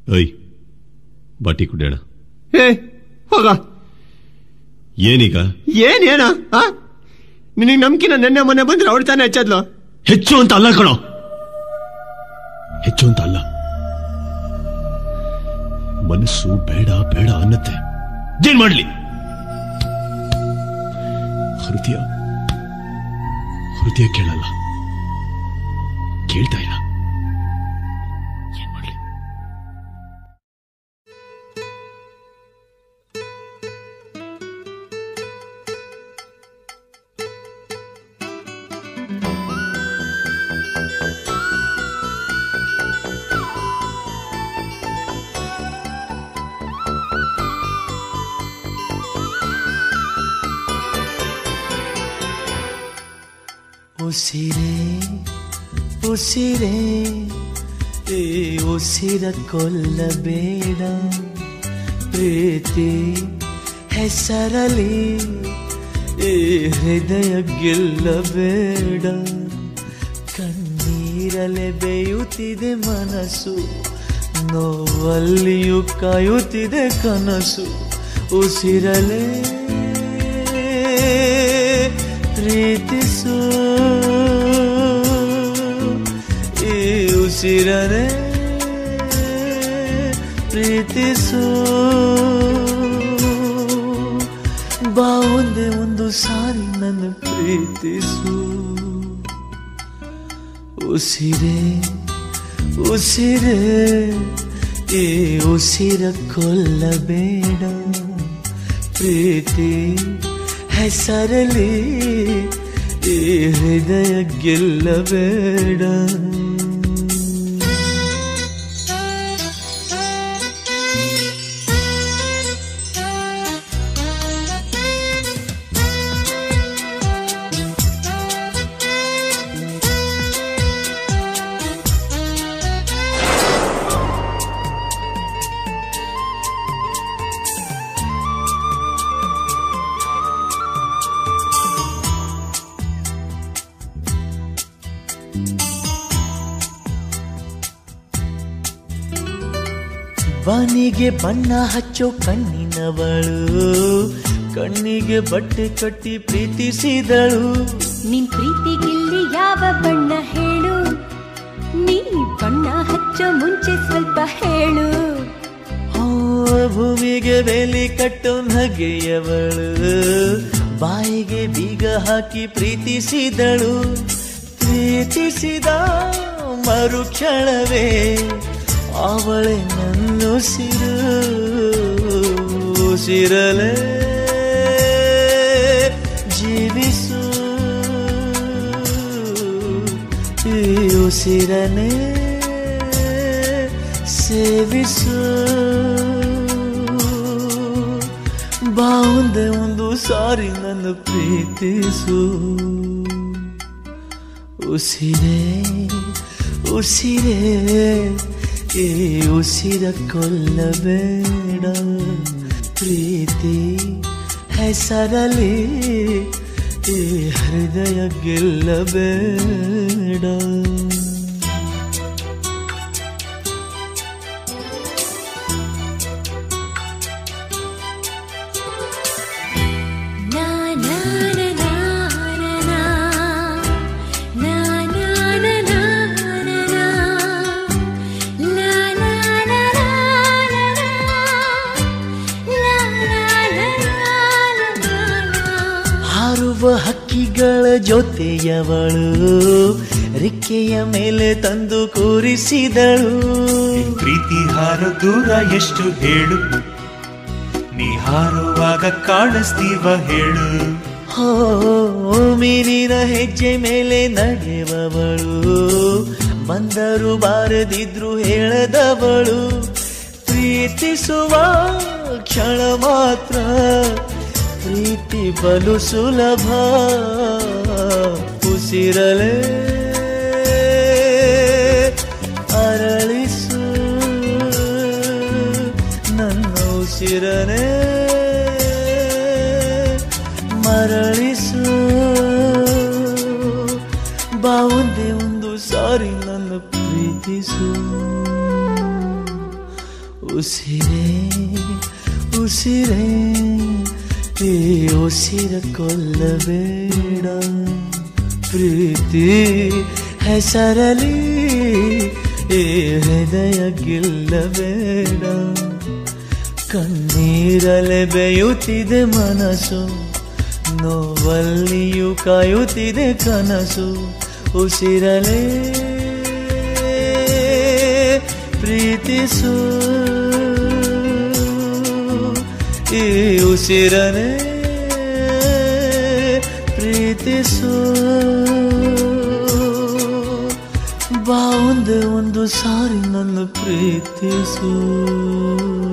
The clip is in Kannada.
ಐ ಬಾಟಿ ಕುಡಿಯೋಣ ಏ ಹೋಗ ಏನೀಗ ಏನ್ ಏನ ನಿನಗೆ ನಂಬಿಕೆನ ನೆನ್ನೆ ಮೊನ್ನೆ ಬಂದ್ರೆ ಅವಳು ತಾನೇ ಹೆಚ್ಚದ್ಲು ಹೆಚ್ಚು ಅಂತ ಅಲ್ಲ ಕಣೋ ಹೆಚ್ಚು ಅಂತ ಅಲ್ಲ ಮನಸ್ಸು ಬೇಡ ಬೇಡ ಅನ್ನತ್ತೆ ಏನ್ ಮಾಡ್ಲಿ ಹೃದಯ ಹೃದಯ ಕೇಳಲ್ಲ ಕೇಳ್ತಾ ಇಲ್ಲ ಏನ್ ಮಾಡ್ಲಿ ಉಸಿರೇ ಉಸಿರೇ ಈ ಉಸಿರ ಕೊಲ್ಲಬೇಡ ಪ್ರೀತಿ ಹೆಸರಲಿ ಈ ಹೃದಯ ಗೆಲ್ಲಬೇಡ ಕಣ್ಣೀರಲೆ ಬೇಯುತ್ತಿದೆ ಮನಸ್ಸು ನೋವಲ್ಲಿಯೂ ಕಾಯುತ್ತಿದೆ ಕನಸು ಉಸಿರಲೇ ಪ್ರೀತಿಸು ಈ ಉಸಿರನೆ ಪ್ರೀತಿಸು ಬಾ ಒಂದೇ ಒಂದು ಸಾರಿ ನನ್ನ ಪ್ರೀತಿಸು ಉಸಿರೇ ಉಸಿರೇ ಈ ಉಸಿರ ಕೊಲ್ಲಬೇಡ ಪ್ರೀತಿ ಹೆಸರಲಿ ಈ ಹೃದಯ ಗೆಲ್ಲಬೇಡ ಬನಿಗೆ ಬಣ್ಣ ಹಚ್ಚೋ ಕಣ್ಣಿನವಳು ಕಣ್ಣಿಗೆ ಬಟ್ಟೆ ಕಟ್ಟಿ ಪ್ರೀತಿಸಿದಳು ನಿನ್ ಪ್ರೀತಿಗಿಲ್ಲಿ ಯಾವ ಬಣ್ಣ ಹೇಳು ನೀ ಬಣ್ಣ ಹಚ್ಚೋ ಮುಂಚೆ ಸ್ವಲ್ಪ ಹೇಳು ಆ ಭೂಮಿಗೆ ಬೇಲಿ ಕಟ್ಟೋ ನಗೆಯವಳು ಬಾಯಿಗೆ ಬೀಗ ಹಾಕಿ ಪ್ರೀತಿಸಿದಳು ಪ್ರೀತಿಸಿದ ಮರುಕ್ಷಣವೇ ಅವಳೆ ನನ್ನುಸಿರು ಉಸಿರಲೇ ಜೀವಿಸು ಈ ಉಸಿರನೇ ಸೇವಿಸು ಬಾ ಒಂದೇ ಒಂದು ಸಾರಿ ನನ್ನ ಪ್ರೀತಿಸು ಉಸಿರೇ ಉಸಿರೇ ಈ ಉಸಿರ ಕೊಲ್ಲಬೇಡ ಪ್ರೀತಿ ಹೆಸರಲಿ ಈ ಹೃದಯ ಗೆಲ್ಲಬೇಡ ನಾ ನಾ ನಾ ನಾ ನಾ ನಾ ನಾ ನಾ ನಾ ನಾ ನಾ ಲಾ ಲಾ ಲಾ ಲಾ ಲಾ ಲಾ ಲಾ ಹಾರುವ ಹಕ್ಕಿಗಳ ಜೊತೆಯವಳು ರಿಕ್ಕೆಯ ಮೇಲೆ ತಂದು ಕೂರಿಸಿದಳು ಪ್ರೀತಿ ಹಾರೋ ದೂರ ಎಷ್ಟು ಹೇಳು ನೀ ಹಾರುವಾಗ ಕಾಣಿಸ್ತೀವ ಹೇಳು ಹೋ ಮೀನಿನ ಹೆಜ್ಜೆ ಮೇಲೆ ನಡೆಯುವವಳು ಬಂದರು ಬಾರದಿದ್ರು ಹೇಳದವಳು ಪ್ರೀತಿಸುವ ಕ್ಷಣ ಮಾತ್ರ ಪ್ರೀತಿ ಬಲು ಸುಲಭ ಉಸಿರಲೇ ಅರಳಿಸು ನನ್ನ ಉಸಿರನೇ ಮರಳಿಸು ಬಾ ಒಂದೇ ಒಂದು ಸಾರಿ ನನ್ನ ಪ್ರೀತಿಸು ಉಸಿರೇ ಉಸಿರೇ ಈ ಉಸಿರ ಕೊಲ್ಲಬೇಡ ಪ್ರೀತಿ ಹೆಸರಲಿ ಈ ಹೃದಯ ಗೆಲ್ಲಬೇಡ ಕಣ್ಣೀರಲೆ ಬೇಯುತ್ತಿದೆ ಮನಸ್ಸು ನೋವಲ್ಲಿಯೂ ಕಾಯುತ್ತಿದೆ ಕನಸು ಉಸಿರಲೇ ಪ್ರೀತಿಸು ಈ ಉಸಿರನೇ ಪ್ರೀತಿಸು ಬಾ ಒಂದೇ ಒಂದು ಸಾರಿ ನನ್ನ ಪ್ರೀತಿಸು